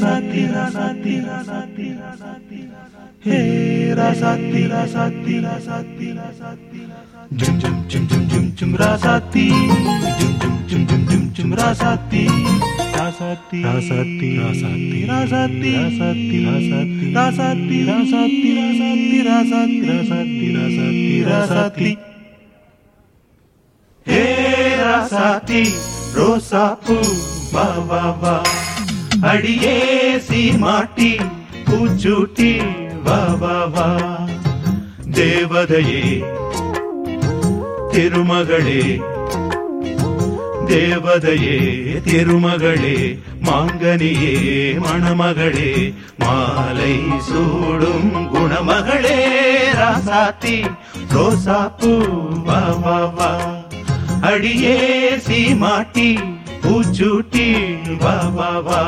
ராசாத்தி ராசாத்தி ராசாத்தி ராசாத்தி ஹே ராசாத்தி ராசாத்தி ராசாத்தி ராசாத்தி ஜும் ஜும் ஜும் ஜும் ஜும் ஜும் ராசாத்தி ஜும் ஜும் ஜும் ஜும் ஜும் ஜும் ராசாத்தி ராசாத்தி ராசாத்தி ராசாத்தி ராசாத்தி ராசாத்தி ராசாத்தி ராசாத்தி ராசாத்தி ராசாத்தி ராசாத்தி ராசாத்தி ராசாத்தி ராசாத்தி ஹே ராசாத்தி ரோசா பூ வா வா வா அடியே சீமாட்டி பூச்சூட்டி வா வா வா தேவதையே திருமகளே தேவதையே திருமகளே மாங்கனியே மணமகளே மாலை சூடும் குணமகளே ராசாத்தி ரோசா பூ வா வா வா அடியே சீமாட்டி பூச்சூட்டி வா வா வா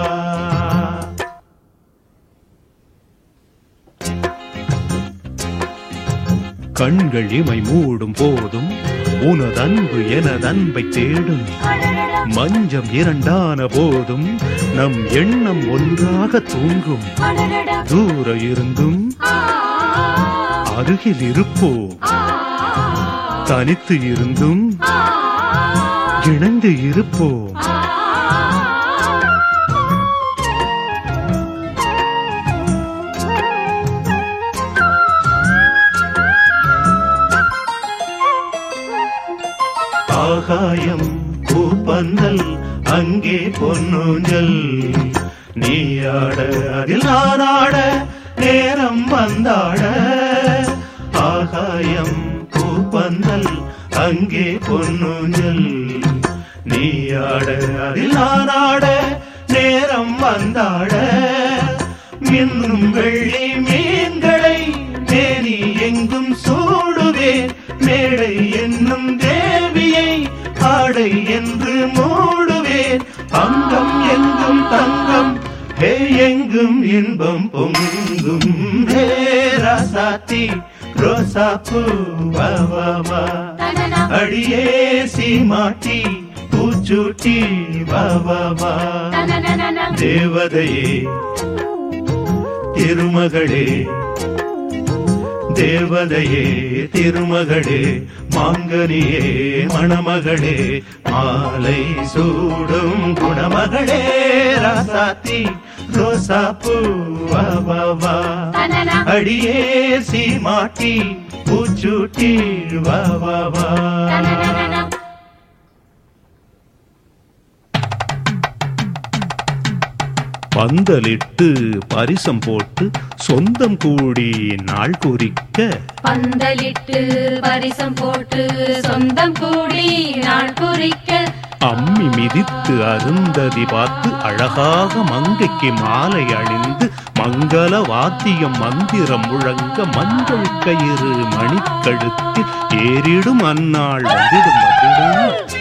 கண்கள் இமை மூடும் போதும் உனதன்பு எனதன்பை தேடும் மஞ்சம் இரண்டான போதும் நம் எண்ணம் ஒன்றாக தூங்கும் தூர இருந்தும் அருகில் இருப்போம் தனித்து இருந்தும் இணைந்து இருப்போம் ஆகாயம் பூப்பந்தல் அங்கே பொன்னூஞ்சல் நீயாட அதில் நான் ஆட நேரம் வந்தாட ஆகாயம் பூப்பந்தல் அங்கே பொன்னூஞ்சல் நீயாட அதில் நான் ஆட நேரம் வந்தாட மின்னும் வெள்ளி மீன்களை மேனி எங்கும் சூடுவேன் மேடை என்னும் தேவியை ஆடை என்று மூடுவேன் அங்கம் எங்கும் தங்கம் ஹே எங்கும் இன்பம் பொங்கும் ஹே ராசாத்தி ரோசா பூ வா வா வா அடியே சீமாட்டி பூச்சூட்டி வா வா வா தேவதையே திருமகளே தேவதையே திருமகளே மாங்கனியே மணமகளே மாலை சூடும் குணமகளே ராசாத்தி ரோசா பூ வா வா வா அடியே சீமாட்டி பூச்சூட்டி வா வா வா பந்தலிட்டு பரிசம் போட்டு சொந்தம் கூடி நாள் குறிக்க பந்தலிட்டு பரிசம் போட்டு சொந்தம் கூடி நாள் குறிக்க அம்மி மிதித்து அருந்ததி பார்த்து அழகாக மங்கைக்கு மாலை அணிந்து மங்கள வாத்தியம் மந்திரம் முழங்க மஞ்சள் கயிறு மணிக்கழுத்தில் ஏறிடும் அந்நாள் வந்திடும் வந்திடும்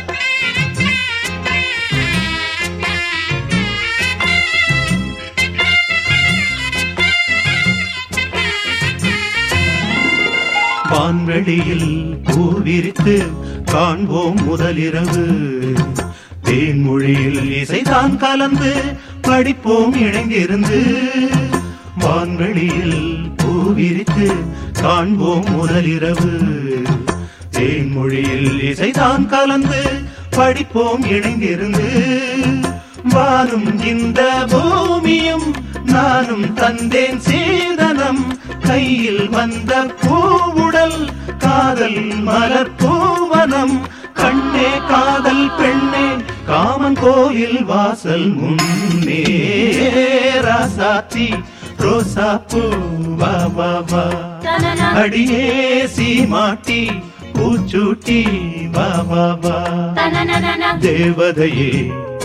வான்வெளியில் பூவிரித்து காண்போம் முதலிரவு தேன்மொழியில் இசைதான் கலந்து படிப்போம் இணைந்திருந்து வான்வெளியில் பூவிரித்து காண்போம் முதலிரவு தேன்மொழியில் இசைதான் கலந்து படிப்போம் இணைந்திருந்து வானும் இந்த பூமியும் நானும் தந்தேன் சீதனம் கையில் வந்த பூவுடல் காதல் மலர் பூவனம் கண்ணே காதல் பெண்ணே காமன் கோயில் வாசல் முன்னே ராசாத்தி ரோசா பூ வா வா வா அடியே சீமாட்டி பூச்சூட்டி வா வா வா தேவதையே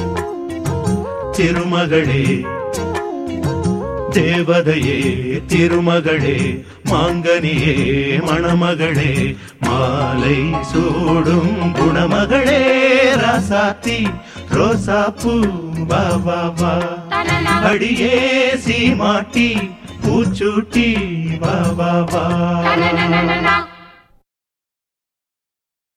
திருமகளே தேவதையே திருமகளே மாங்கனியே மணமகளே மாலை சூடும் குணமகளே ராசாத்தி ரோசா பூ வா வா வா அடியே சீமாட்டி பூச்சூட்டி வா வா வா